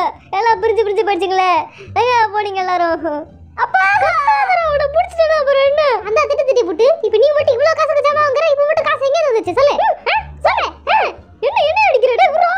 எல்லாம் பிரிஞ்சு பிரிஞ்சு படிச்சிங்களே எங்க போனீங்க எல்லாரும் அப்பா உன்னை பிடிச்சிட்டா அப்புறம் என்ன அந்த திட்டு திட்டி புட்டு இப்போ நீ மட்டும் இவ்வளோ காசு ஜாமா வாங்குற இப்போ மட்டும் காசு எங்க வந்துச்சு சொல்லு ஆ, சொல்லு ஆ, என்ன என்ன அடிக்கிற டேய் bro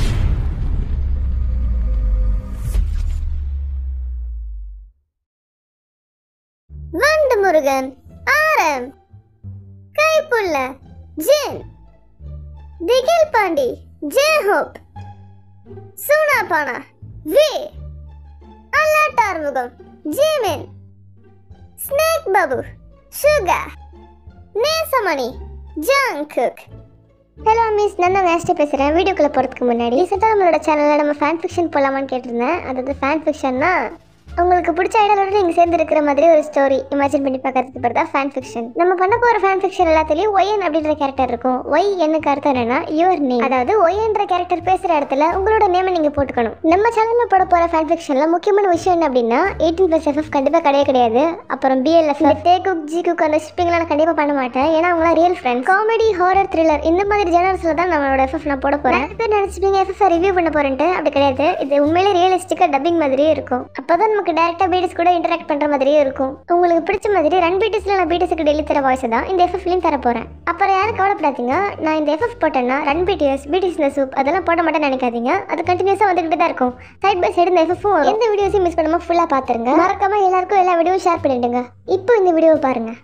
வண்டு முருகன் ஆரம் கைப்புள்ள ஜென் திகில் Pandi J Hope Soona Paana V அல்லாட் Arumugam Jimin snake Babu Suga Nesamani Jungkook hello miss நான் தான் வேஸ்ட்டு பேசுகிறேன் வீடியோக்குள்ளே போகிறதுக்கு முன்னாடி ரீசெண்டாக நம்மளோட சேனலில் நம்ம ஃபேன் ஃபிக்ஷன் போகலாமான்னு கேட்டிருந்தேன் அதாவது ஃபேன் ஃபிக்ஷன்னா உங்களுக்கு பிடிச்ச ஐடலோட நீங்கள் சேர்ந்து இருக்கிற மாதிரி ஒரு ஸ்டோரி இமேஜின் பண்ணி பார்க்கறதுக்கு பேர் தான் ஃபேன் ஃபிக்ஷன் நம்ம பண்ண போகிற ஃபேன் ஃபிக்ஷன் எல்லாத்துலேயும் ஒய்என் அப்படின்ற கேரக்டர் இருக்கும் ஒய் என்னக்கு அர்த்தம் என்னன்னா யுவர் நேம் அதாவது ஒய் என்ற கேரக்டர் பேசுகிற இடத்துல உங்களோட நேமை நீங்கள் போட்டுக்கணும் நம்ம சேனலில் போட போகிற ஃபேன் ஃபிக்ஷனில் முக்கியமான விஷயம் என்ன அப்படின்னா எயிட்டீன் ப்ளஸ் எஃப்எஃப் கண்டிப்பாக கிடையவே கிடையாது அப்புறம் BLF Taekook Jikook அந்த ஷிப்பிங்லாம் நான் கண்டிப்பாக பண்ண மாட்டேன் ஏன்னா அவங்களாம் real friend comedy horror thriller இந்த மாதிரி ஜெனரல்ஸில் தான் நம்மளோட எஃப்எஃப் நான் போட போகிறேன் நிறைய பேர் நினச்சிப்பீங்க எஃப்எஃப் ரிவ்யூ பண்ண போகிறேன்ட்டு அப்படி கிடையாது இது உண்மையிலே ரியலிஸ்டிக்காக டப்பிங் மாதிரியே இருக்கும் அப்போ தான் நமக்கு டேரெக்டாக பீடிஸ் கூட இன்டராக்ட் பண்ணுற மாதிரியே இருக்கும் உங்களுக்கு பிடிச்ச மாதிரி ரன் பீட்டிஸில் நான் பீட்டிஸுக்கு டெய்லி தர வாய்ஸ் தான் இந்த எஃப்எஃப்லையும் தர போகிறேன் அப்புறம் யாரும் கவலைப்படாதீங்க நான் இந்த எஃப்எஃப் போட்டேன்னா ரன் பிடிஎஸ் பீட்டிஸ் இந்த சூப் அதெல்லாம் போட மாட்டேன்னு நினைக்காதீங்க அது கண்டினியூஸாக வந்துகிட்டு தான் இருக்கும் சைட் பை சைடு இந்த எஃப்எஃப்பும் வரும் எந்த வீடியோஸையும் மிஸ் பண்ணாமல் ஃபுல்லாக பார்த்துருங்க மறக்காம எல்லாருக்கும் எல்லா வீடியோவும் ஷேர் பண்ணிடுங்க இப்போ இந்த வீடியோவை பாருங்க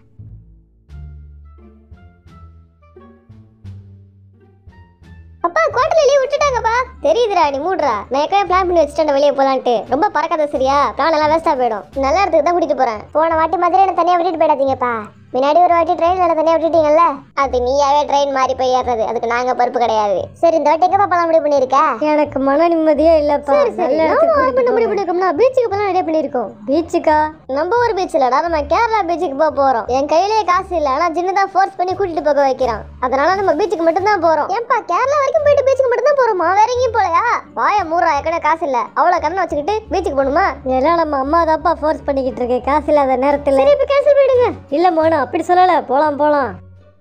அப்பா குவார்டர்ல லீவ் விட்டுட்டாங்கப்பா தெரியுதுடா நீ மூடுறா நான் ஏற்கனவே பிளான் பண்ணி வச்சுட்டேன் வெளியே போலான்ட்டு ரொம்ப பறக்காத சரியா பிளான் எல்லாம் வேஸ்டா போயிடும் நல்ல இடத்துக்கு தான் கூட்டிட்டு போறேன் போன வாட்டி மாதிரி என்ன தனியா விட்டுட்டு போயிடாதீங்கப்பா முன்னாடி ஒரு வாட்டி ட்ரெயின் என்ன தனியா விட்டுட்டீங்கல்ல அது நீயாவே ட்ரெயின் மாறி போய் ஏறது அதுக்கு நாங்க பொறுப்பு கிடையாது சரி இந்த வாட்டி எங்கப்பா போலாம் முடிவு பண்ணிருக்க எனக்கு மன நிம்மதியே இல்லப்பா சரி சரி நல்ல இடத்துக்கு நாம கூட்டிட்டு பண்ண முடிவு போங்க. பண்ணிருக்கோம்னா பீச்சுக்கு போலாம் ரெடி பண்ணிருக்கோம் பீச்சுக்கா நம்ம ஒரு பீச் இல்லடா நம்ம கேரளா பீச்சுக்கு போக போறோம் என் கையிலே காசு இல்ல ஆனா ஜின்னு தான் ஃபோர்ஸ் பண்ணி கூட்டிட்டு போக வைக்கிறான் அதனால நம்ம பீச்சுக்கு மட்டும் தான் போறோம் ஏன்பா கேரளா வரைக்கும் போயிட்டு பீச்சுக்கு மட்டும் தான் போறோமா வேற எங்கேயும் போலையா வாய மூறா ஏற்கனவே காசு இல்ல அவ்வளவு கண்ணை வச்சுக்கிட்டு பீச்சுக்கு போகணுமா எல்லாம் நம்ம அம்மா தான்ப்பா ஃபோர்ஸ் பண்ணிக்கிட்டு இருக்கேன் காசு இல்லாத நேரத்துல சரி இப்ப கேன்சல் பண்ணிடுங்க இல்ல மோனா அப்படி சொல்லல போலாம் போலாம்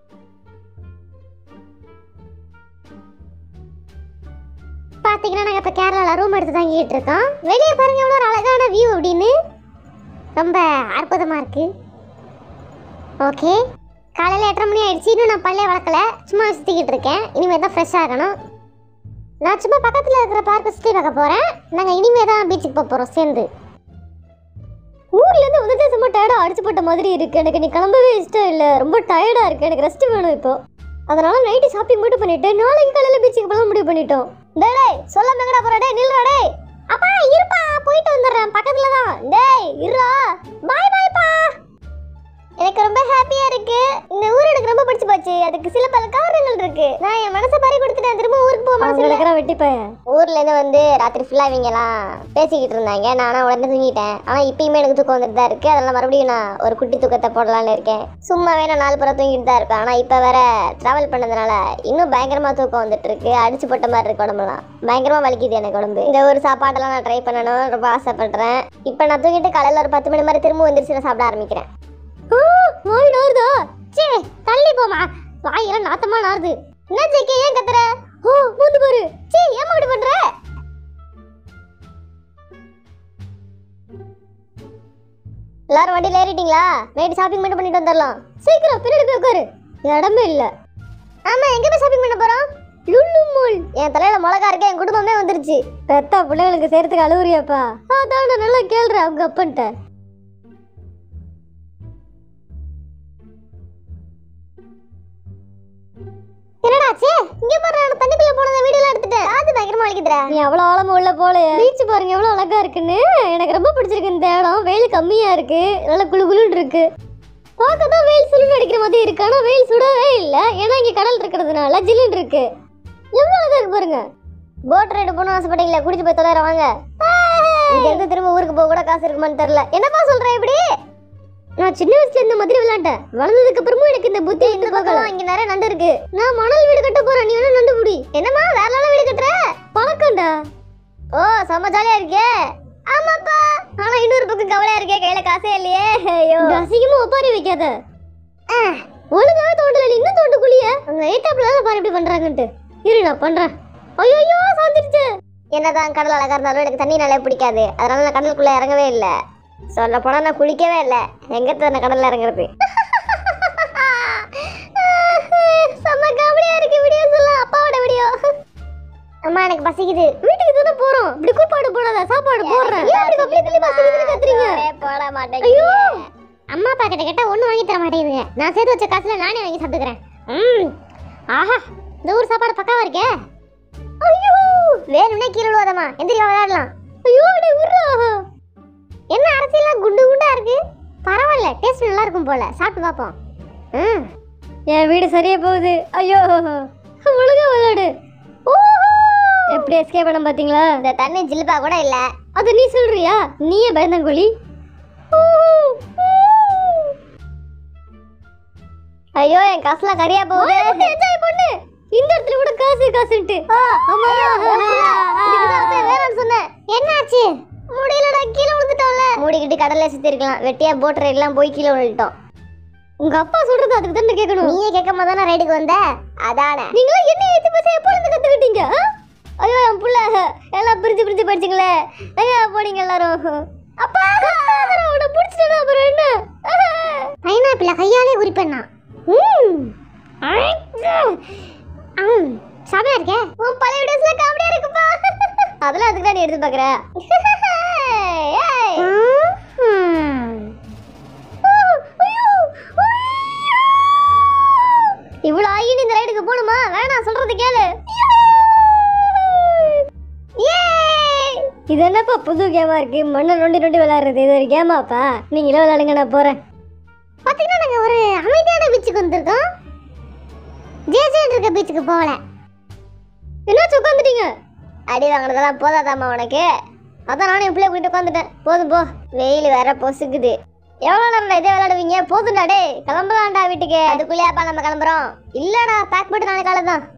பாத்தீங்கன்னா நாங்க இப்ப கேரளால ரூம் எடுத்து தங்கிட்டு இருக்கோம் வெளியே பாருங்க எவ்வளவு ஒரு அழகான வியூ அப்படின்னு ரொம்ப அற்புதமா இருக்கு ஓகே காலையில எட்டரை மணி ஆயிடுச்சு இன்னும் நான் பல்லே வளர்க்கல சும்மா சுத்திக்கிட்டு இருக்கேன் இனிமே தான் ஃப்ரெஷ் ஆகணும் நான் சும்மா பக்கத்துல இருக்கிற பார்க்க சுத்தி பார்க்க போறேன் நாங்க இனிமே தான் பீச்சுக்கு போக போறோம் சேர்ந்து ஊர்ல இருந்து வந்துட்டு சும்மா டயர்டா அடிச்சு போட்ட மாதிரி இருக்கு எனக்கு நீ கிளம்பவே இஷ்டம் இல்ல ரொம்ப டயர்டா இருக்கு எனக்கு ரெஸ்ட் வேணும் இப்போ அதனால நைட்டு ஷாப்பிங் மட்டும் பண்ணிட்டு நாளைக்கு காலையில பீச்சுக்கு போலாம் முடிவு பண்ணிட்டோம் டேய் டேய் சொல்லாம எங்கடா போற டேய் நில்லுடா டேய் அப்பா இருப்பா போயிட்டு வந்துடுறேன் பக்கத்துல தான் டேய் இருடா பாய் பாய்ப்பா எனக்கு ரொம்ப ஹாப்பியா இருக்கு இந்த ஊர் எனக்கு ரொம்ப பிடிச்சு போச்சு அதுக்கு சில பல காரணங்கள் இருக்கு நான் என் மனசை பறி கொடுத்துட்டேன் திரும்ப ஊருக்கு போக மனசு அவங்க இல்ல. இருக்கிற வெட்டி பையன் ஊர்ல இருந்து வந்து ராத்திரி ஃபுல்லா இவங்கலாம் பேசிக்கிட்டு இருந்தாங்க நானா உடனே தூங்கிட்டேன் ஆனா இப்பயுமே எனக்கு தூக்கம் வந்துட்டு தான் இருக்கு அதனால மறுபடியும் நான் ஒரு குட்டி தூக்கத்தை போடலாம்னு இருக்கேன் சும்மாவே நான் நாலு புறம் தூங்கிட்டு தான் இருப்பேன் ஆனா இப்ப வேற டிராவல் பண்ணதுனால இன்னும் பயங்கரமா தூக்கம் வந்துட்டு இருக்கு அடிச்சு போட்ட மாதிரி இருக்கு உடம்புலாம் பயங்கரமா வலிக்குது எனக்கு உடம்பு இந்த ஒரு சாப்பாடெல்லாம் நான் ட்ரை பண்ணணும் ரொம்ப ஆசைப்படுறேன் இப்ப நான் தூங்கிட்டு காலையில ஒரு பத்து மணி மாதிரி திரும்ப வந்துருச்சு நான் சாப்பிட ஆரம்பிக்கிறேன் ஆ, வாய் நாறுதா சே தள்ளி போமா வாயெல்லாம் நாத்தமா நாறுது என்ன ஜெக்கி ஏன் கத்துற ஓ மூந்து பாரு சீ ஏமா இப்படி பண்ற எல்லாரும் வண்டியில ஏறிட்டீங்களா நைட் ஷாப்பிங் மட்டும் பண்ணிட்டு வந்துடலாம் சீக்கிரம் பின்னாடி போய் உட்காரு இடமே இல்ல ஆமா எங்க போய் ஷாப்பிங் பண்ண போறோம் லுல்லு மால் என் தலையில மிளகா இருக்கு என் குடும்பமே வந்துருச்சு பெத்தா பிள்ளைங்களுக்கு செய்யறதுக்கு அழுவுறியாப்பா அதான் நான் நல்லா கேள்ற அவங்க அப்பன்ட்ட என்னடா ஆச்சு இங்க பாரு நான் தண்ணிக்குள்ள போனத வீடியோல எடுத்துட்டேன் அது பயங்கரமா வலிக்குதுடா நீ அவ்வளோ ஆழமா உள்ள போலையே பீச் பாருங்க எவ்வளோ அழகா இருக்குன்னு எனக்கு ரொம்ப பிடிச்சிருக்கு இந்த இடம் வெயில் கம்மியா இருக்கு நல்லா குளு குளுன்னு இருக்கு பார்க்க தான் வெயில் சுருண்டு அடிக்கிற மாதிரி இருக்கு ஆனா வெயில் சுடவே இல்லை ஏன்னா இங்க கடல் இருக்கிறதுனால ஜில்லுன்னு இருக்கு எவ்வளோ அழகா இருக்கு பாருங்க போட் ரைடு போகணும் ஆசைப்பட்டீங்களா குடிச்சு போய் தொலைற வாங்க இங்க இருந்து திரும்ப ஊருக்கு போக கூட காசு இருக்குமான்னு தெரியல என்னப்பா சொல்ற இப்படி நான் சின்ன வயசுல இந்த மாதிரி விளையாண்டேன் வளர்ந்ததுக்கு அப்புறமும் எனக்கு இந்த புத்தி இந்த இந்த பக்கம் பக்கம் இங்க நிறைய நண்டு இருக்கு நான் மணல் வீடு கட்ட போறேன் நீ வேணா நண்டு புடி என்னம்மா வேற நாள் வீடு கட்டுற பழக்கம்டா ஓ செம்ம ஜாலியா இருக்கே ஆமாப்பா ஆனா இன்னொரு பக்கம் கவலையா இருக்கே கையில காசே இல்லையே ஐயோ இப்படி அசிங்கமா ஒப்பாரி வைக்காத ஒழுங்காவே தோண்டல நீ இன்னும் தோண்டு குழிய உங்க எயித்தாப்புல தான் பாரு இப்படி பண்றாங்கன்ட்டு இரு நான் பண்றேன் ஐயோ சாந்திருச்சு என்னதான் கடல் அழகா இருந்தாலும் எனக்கு தண்ணி நல்லா பிடிக்காது அதனால நான் கடலுக்குள்ள இறங்கவே இல்லை சொல்ல போனா நான் குளிக்கவே இல்லை எங்க நான் கடல்ல இறங்குறது செம்ம காமெடியா இருக்கு வீடியோ சொல்ல அப்பாவோட வீடியோ அம்மா எனக்கு பசிக்குது வீட்டுக்கு தானே போறோம் இப்படி கூப்பாடு போடாத சாப்பாடு போடுறேன் ஏன் இப்படி கப்பி தள்ளி பஸ் கத்துறீங்க போட மாட்டேன் ஐயோ அம்மா அப்பா கிட்ட கேட்டா ஒண்ணும் வாங்கி தர மாட்டேங்குதுங்க நான் சேர்த்து வச்ச காசுல நானே வாங்கி சாப்பிட்டுக்கிறேன் ம் ஆஹா இந்த ஊர் சாப்பாடு பக்காவா இருக்கே ஐயோ வேணும்னா கீழே விழுவாதம்மா எந்திரி வா, விளையாடலாம் ஐயோ அடே உர்ரா என்ன அரசியல்லாம் குண்டு குண்டா இருக்கு பரவாயில்ல டேஸ்ட் நல்லா இருக்கும் போல சாப்பிட்டு பார்ப்போம் ம் என் வீடு சரியா போகுது ஐயோ ஒழுங்கா விளையாடு ஓஹோ எப்படி எஸ்கேப் பண்ண பாத்தீங்களா இந்த தண்ணி ஜில்பா கூட இல்ல அது நீ சொல்றியா நீயே பயந்தங்கோலி ஐயோ என் காசுலாம் கரியா போகுது என்ஜாய் பண்ணு இந்த இடத்துல கூட காசு காசுன்ட்டு ஆமா வேறன்னு சொன்னேன் என்னாச்சு முடியலடா கீழே விழுந்துட்டோம்ல மூடிக்கிட்டு கடல்ல சுத்தி இருக்கலாம் வெட்டியா போட் ரைட்லாம் போய் கீழே விழுந்துட்டோம் உங்க அப்பா சொல்றது அதுக்கு தானே கேட்கணும் நீயே கேட்காம தானே ரைடுக்கு வந்த அதானே நீங்களா என்ன ஏத்தி பேச எப்போ இருந்து கத்துக்கிட்டீங்க ஆ? ஐயோ என் புள்ள எல்லாம் பிரிஞ்சு பிரிஞ்சு படிச்சிங்களே எங்க போனீங்க எல்லாரும் அப்பா உன்னை பிடிச்சிட்டா அப்புறம் என்ன பைனாப்பிள கையாலே உரிப்பண்ணா ம். ம் செமையா இருக்கே உன் பழைய வீடியோஸ்ல காமெடியா இருக்குப்பா அதெல்லாம் அதுக்கு நீ எடுத்து பாக்குற ஏய். இவ்வளவு ஆகி நீ இந்த ரைடுக்கு போகணுமா வேணாம் சொல்றது கேளு ஏய். இது என்னப்பா புது கேமா இருக்கு மண்ணை நொண்டி நொண்டி விளையாடுறது இது ஒரு கேமாப்பா நீங்களே விளையாடுங்க நான் போறேன் பாத்தீங்கன்னா நாங்க ஒரு அமைதியான பீச்சுக்கு வந்திருக்கோம் ஜேஜேன் இருக்க பீச்சுக்கு போகல என்னாச்சு உட்காந்துட்டீங்க அடி வாங்கினதெல்லாம் போதாதாம்மா உனக்கு அதான் நானும் என் பிள்ளைய கூட்டிட்டு உட்காந்துட்டேன் போதும் போ வெயில் வேற பொசுக்குது எவ்வளோ நேரம் இதே விளையாடுவீங்க போதும்டா டேய் கிளம்பலாம்டா வீட்டுக்கு அதுக்குள்ளேயாப்பா நம்ம கிளம்புறோம் இல்லடா பேக் பண்ணிட்டு நாளைக்கு காலை தான்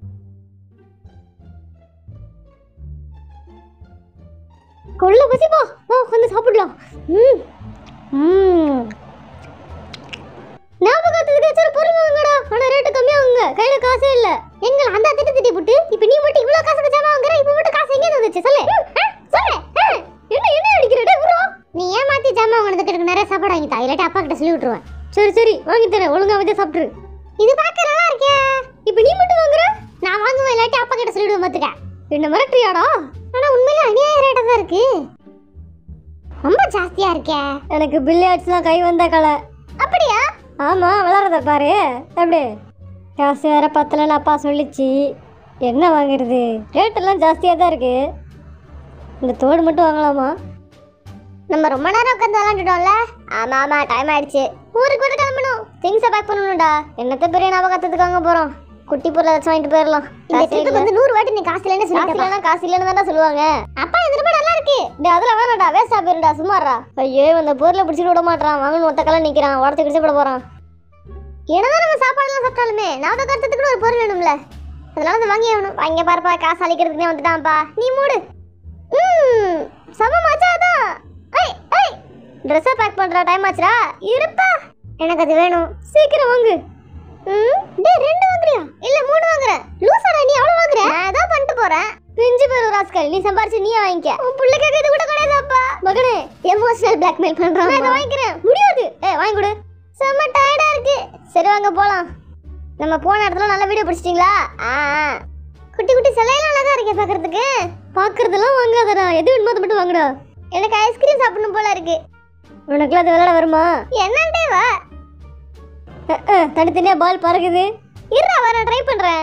கொள்ள பசி போ வா வந்து சாப்பிடலாம் ம் ம் ஞாபகத்துக்கு வச்சிரு பொருள் வாங்கடா ஆனா ரேட்டு கம்மியாகுங்க கையில காசே இல்ல எங்க அந்த திட்டு திட்டி புட்டு இப்ப நீ மட்டும் இவ்வளவு காசுக்கு ஜாமா வாங்குற இப்ப மட்டும் காசு எங்க வந்துச்சு சொல்லு ஆ, சொல்லு ஆ, என்ன என்ன அடிக்கிற டேய் ப்ரோ நீ ஏமாத்தி ஜாமான் வாங்கினதுக்கு எனக்கு நிறைய சாப்பாடு வாங்கி தா இல்லாட்டி அப்பா கிட்ட சொல்லி விட்டுருவேன் சரி சரி வாங்கி தரேன் ஒழுங்கா வந்து சாப்பிட்டுரு இது பார்க்க நல்லா இருக்கே இப்ப நீ மட்டும் வாங்குற நான் வாங்குவேன் இல்லாட்டி அப்பா கிட்ட சொல்லிடுவேன் பாத்துக்க என்ன மிரட்டுறியாடா ஆனா உண்மையில அநியாய ரேட்டா தான் இருக்கு ரொம்ப ஜாஸ்தியா இருக்கே எனக்கு பில்லியார்ட்ஸ்லாம் கை வந்த கலை அப்படியா ஆமா விளாட்றத பாரு எப்படி காசு வேற பத்தலன்னு அப்பா சொல்லிச்சு என்ன வாங்குறது ரேட்டெல்லாம் ஜாஸ்தியாக தான் இருக்கு இந்த தோடு மட்டும் வாங்கலாமா நம்ம ரொம்ப நேரம் உட்காந்து விளாண்டுட்டோம்ல ஆமா ஆமா டைம் ஆயிடுச்சு ஊருக்கு கூட கிளம்பணும் திங்ஸை பேக் பண்ணணும்டா என்னத்த பெரிய ஞாபகத்துக்கு வாங்க போகிறோம் குட்டி பொருள் ஏதாச்சும் வாங்கிட்டு போயிடலாம் இந்த ட்ரிப்புக்கு வந்து நூறு வாட்டி நீ காசு இல்லைன்னு காசு சொல்லிட்டு இல்லைன்னா காசு இல்லைன்னு தானே சொல்லுவாங்க அப்பா இந்த ரூபாய் நல்லா இருக்கு டேய் அதெல்லாம் வேணாம்டா வேஸ்டா போயிருடா சும்மாடா ஐயோ அந்த பொருளை பிடிச்சிட்டு விட மாட்டான் வாங்கணும் ஒத்த கலை நிற்கிறான் உடச்சு கிடிச்சு போட போகிறான் என்னதான் நம்ம சாப்பாடுலாம் சாப்பிட்டாலுமே ஞாபகத்துக்கு கூட ஒரு பொருள் வேணும்ல அதனால அதை வாங்கி ஆகணும் வாங்க பாருப்பா காசு அழிக்கிறதுக்குனே வந்துட்டான்ப்பா நீ மூடு ம் சம மச்சாதான் ஐ ஐ ட்ரெஸ்ஸை பேக் பண்ணுறா டைம் ஆச்சுடா இருப்பா எனக்கு அது வேணும் சீக்கிரம் வாங்கு ம் டேய் ரெண்டு வாங்குறியா இல்ல மூணு வாங்குறேன் லூசாடா நீ எவ்வளவு வாங்குற நான் ஏதோ பண்ணிட்டு போறேன் பிஞ்சு பேர் ராஸ்கல் நீ சம்பாரிச்சு நீயே வாங்கிக்க உன் பிள்ளைக்கு இது கூட கிடையாதாப்பா மகனே எமோஷனல் பிளாக்மெயில் பண்றான் நான் இதை வாங்கிக்கிறேன் முடியாது ஏ வாங்கி கொடு செம்ம டயர்டா இருக்கு சரி வாங்க போலாம் நம்ம போன இடத்துல நல்ல வீடியோ பிடிச்சிட்டிங்களா ஆ ஆ. குட்டி குட்டி சிலையெல்லாம் அழகா இருக்கே பாக்குறதுக்கு பாக்குறதெல்லாம் வாங்காதடா எது வேணுமோ அதை மட்டும் வாங்குடா எனக்கு ஐஸ்கிரீம் சாப்பிடணும் போல இருக்கு உனக்குலாம் அது விளையாட வருமா என்னன்ட்டே வா அஹ், அஹ், தனித்தனியா பால் பறக்குது இருடா வர ட்ரை பண்றேன்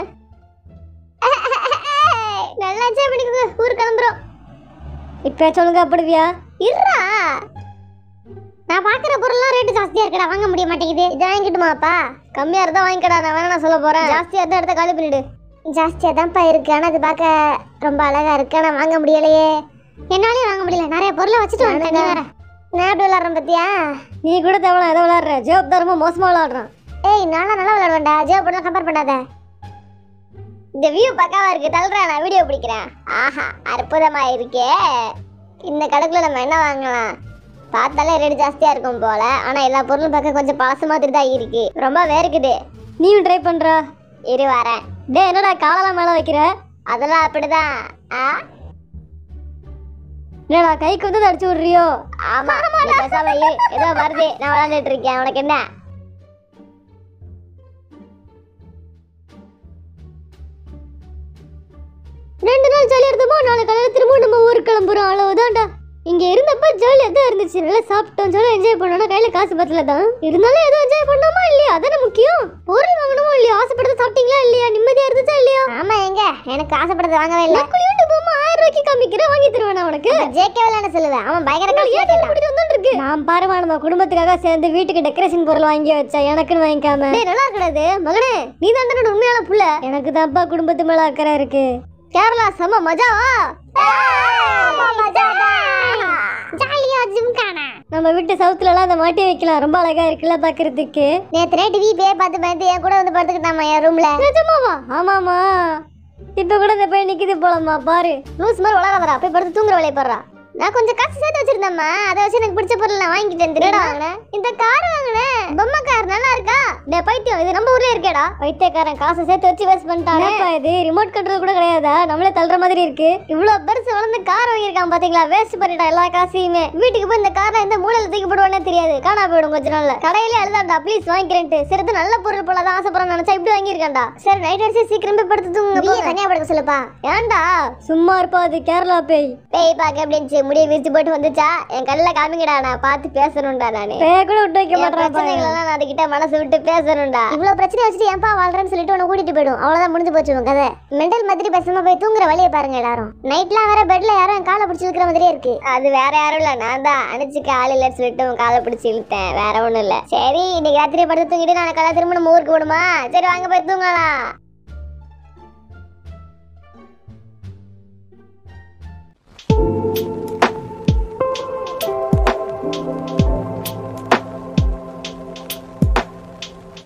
நல்லா என்ஜாய் பண்ணிக்கோங்க ஊர் கிளம்புறோம் இப்ப சொல்லுங்க அப்படிவியா இருடா நான் பாக்குற பொருள்லாம் ரேட்டு ஜாஸ்தியா இருக்குடா வாங்க முடிய மாட்டேங்குது இதை வாங்கிட்டுமாப்பா கம்மியா இருந்தா வாங்கிக்கடா நான் வேணா நான் சொல்ல போறேன் ஜாஸ்தியா இருந்தா இடத்த காலி பண்ணிடு ஜாஸ்தியா தான்ப்பா இருக்கு ஆனா அது பார்க்க ரொம்ப அழகா இருக்கு ஆனா வாங்க முடியலையே என்னாலயும் வாங்க முடியல நிறைய பொருளை வச்சுட்டு வந்துட்டேன் நீ வேற. நான் எப்படி விளாட்றேன் பத்தியா நீ கூட தேவலாம் எதை விளையாடுற ஜோப் தான் ரொம்ப மோசமா விளையாடுறான் ஏய் நானும் நல்லா விளையாடுவேன்டா ஜியோ போட்டு கம்பேர் பண்ணாத இந்த வியூ பக்காவா இருக்கு தள்ளுறா நான் வீடியோ பிடிக்கிறேன் ஆஹா அற்புதமா இருக்கே இந்த கடைக்குள்ள நம்ம என்ன வாங்கலாம் பார்த்தாலே ரேட் ஜாஸ்தியா இருக்கும் போல ஆனா எல்லா பொருளும் பார்க்க கொஞ்சம் பழசு மாதிரி தான் இருக்கு ரொம்ப வேர்க்குது நீயும் ட்ரை பண்ற இரு வரேன் டேய் என்னடா காலெல்லாம் மேல வைக்கிற அதெல்லாம் அப்படிதான் ஆ என்னடா கைக்கு வந்து அடிச்சு விடுறியோ ஆமா நீ பேசாம இரு ஏதோ வருது நான் விளையாண்டுட்டு இருக்கேன் உனக்கு என்ன ரெண்டு நாள் ஜாலியா இருந்தோமோ நாளை காலையில திரும்ப நம்ம ஊருக்கு கிளம்புறோம் அவ்வளவுதான்டா இங்க இருந்தப்ப ஜாலியா தான் இருந்துச்சு நல்லா சாப்பிட்டோம் ஜாலியா என்ஜாய் பண்ணோம் கையில காசு பத்தல தான் இருந்தாலும் ஏதோ என்ஜாய் பண்ணோமா இல்லையா அதானே முக்கியம் பொருள் வாங்கணுமோ இல்லையா ஆசைப்பட்டது சாப்பிட்டீங்களா இல்லையா நிம்மதியா இருந்துச்சா இல்லையா ஆமா எங்க எனக்கு ஆசைப்பட்டது வாங்கவே இல்ல குளியுண்டு போமா ஆயிரம் ரூபாய்க்கு காமிக்கிறேன் வாங்கி தருவேன் நான் உனக்கு ஜேகே விளையாட சொல்லுவேன் அவன் பயங்கர காசு ஏன் இப்படி வந்துட்டு இருக்கு நான் பாருமா நம்ம குடும்பத்துக்காக சேர்ந்து வீட்டுக்கு டெக்கரேஷன் பொருள் வாங்கி வச்சேன் எனக்குன்னு வாங்கிக்காம டேய் நல்லா இருக்கடாது மகனே நீ தான் உண்மையான புள்ள எனக்கு தான்ப்பா குடும்பத்து மேல அக்கறை இருக்கு கேரளா செம்ம மஜாவா ஜாலியா ஜிம்கானா நம்ம வீட்டு சவுத்துல எல்லாம் அந்த மாட்டி வைக்கலாம் ரொம்ப அழகா இருக்குல்ல பாக்குறதுக்கு நேத்து நைட்டு வீ பேய் பார்த்து பார்த்து என் கூட வந்து படுத்துக்கிட்டாமா என் ரூம்ல நிஜமாவா ஆமாமா இப்ப கூட இந்த பையன் நிக்குது போலம்மா பாரு லூஸ் மாதிரி வளராதரா போய் படுத்து தூங்குற வேலையை போடுறா நான் கொஞ்சம் காசு சேர்த்து வச்சிருந்தேம்மா அதை வச்சு எனக்கு பிடிச்ச பொருள் நான் வாங்கிட்டேன் திருடா வாங்கினேன் இந்த கார் வாங்கினேன் பொம்மை கார் நல்லா இருக்கா டே பைத்தியம் இது நம்ம ஊர்ல இருக்கேடா பைத்தியக்காரன் காசை சேர்த்து வச்சு வேஸ்ட் பண்ணிட்டானே என்னப்பா இது ரிமோட் கண்ட்ரோல் கூட கிடையாதா நம்மளே தள்ளுற மாதிரி இருக்கு இவ்வளவு பெருசு வளர்ந்து கார் வாங்கியிருக்கான் பாத்தீங்களா வேஸ்ட் பண்ணிட்டான் எல்லா காசையுமே வீட்டுக்கு போய் இந்த காரை எந்த மூலையில தூக்கி போடுவானே தெரியாது காணா போயிடும் கொஞ்ச நாள்ல கடையில எழுதாண்டா ப்ளீஸ் வாங்கிக்கிறேன்ட்டு சிறிது நல்ல பொருள் போல தான் ஆசைப்படுறேன் நினைச்சா இப்படி வாங்கியிருக்கான்டா சரி நைட் அடிச்சு சீக்கிரம் போய் படுத்து தூங்க தனியா படுக்க சொல்லுப்பா ஏன்டா சும்மா இருப்பா அது கேரளா பேய் பேய் பார்க்க எப்படி இருந்துச்சு முடிய விரிச்சு போட்டு வந்துச்சா என் கண்ணில் காமிங்கடா நான் பார்த்து பேசணும்டா நானு பேய கூட விட்டு வைக்க என் மாட்டேன் பிரச்சனைகளெல்லாம் நான் அதுகிட்ட மனசு விட்டு பேசணும்டா இவ்வளவு பிரச்சனை வச்சுட்டு ஏன்பா வாழ்றேன்னு சொல்லிட்டு உன்னை கூட்டிட்டு போயிடும் அவ்வளவுதான் முடிஞ்சு போச்சு உன் கதை மெண்டல் மாதிரி பேசாம போய் தூங்குற வழியை பாருங்க எல்லாரும் நைட்லாம் வேற பெட்ல யாரும் என் காலை பிடிச்சி இழுக்கிற மாதிரியே இருக்கு அது வேற யாரும் இல்ல நான் தான் அனுச்சுக்க ஆள் இல்லைன்னு சொல்லிட்டு உன் காலை பிடிச்சி இழுத்தேன் வேற ஒண்ணும் இல்ல சரி இன்னைக்கு ராத்திரி படுத்து தூங்கிட்டு நான் கதை திரும்ப நம்ம ஊருக்கு விடுமா சரி வாங்க போய் தூங்கலாம்